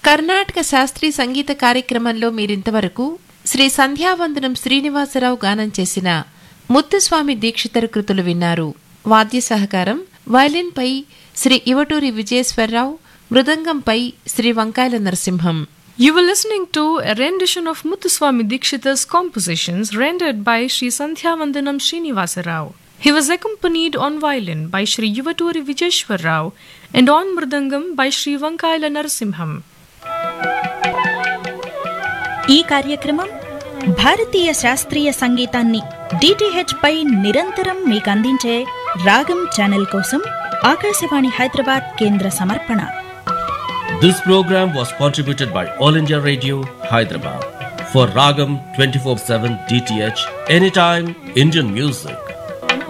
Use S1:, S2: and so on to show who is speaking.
S1: కర్ణాటక శాస్త్రీయ సంగీత కార్యక్రమంలో మీరింతవరకు శ్రీ సంధ్యావందనం శ్రీనివాసరావు గానం చేసిన ముత్తుస్వామి దీక్షితర కృతులు విన్నారు వాద్య సహకారం వయలిన్పై శ్రీ ఇవటూరి విజయేశ్వరరావు మృదంగంపై శ్రీ వంకాయల Narasimham
S2: You were listening to a rendition of Muthuswami Dikshita's compositions rendered by Sri Sandhya Vandanam Srinivasa Rao. He was accompanied on violin by Sri Yuvaturi Vijeshwar Rao and on mridangam by Sri Vankaila Narasimham.
S3: ఈ కార్యక్రమం భారతీయ శాస్త్రీయ సంగీతాన్ని DTH పై నిరంతరం మీకు అందించే రాగం channel కోసం ఆకాశవాణి హైదరాబాద్ కేంద్ర సమర్పణ
S4: This program was contributed by All India Radio, Hyderabad. For Ragam 24 7 DTH, anytime Indian music.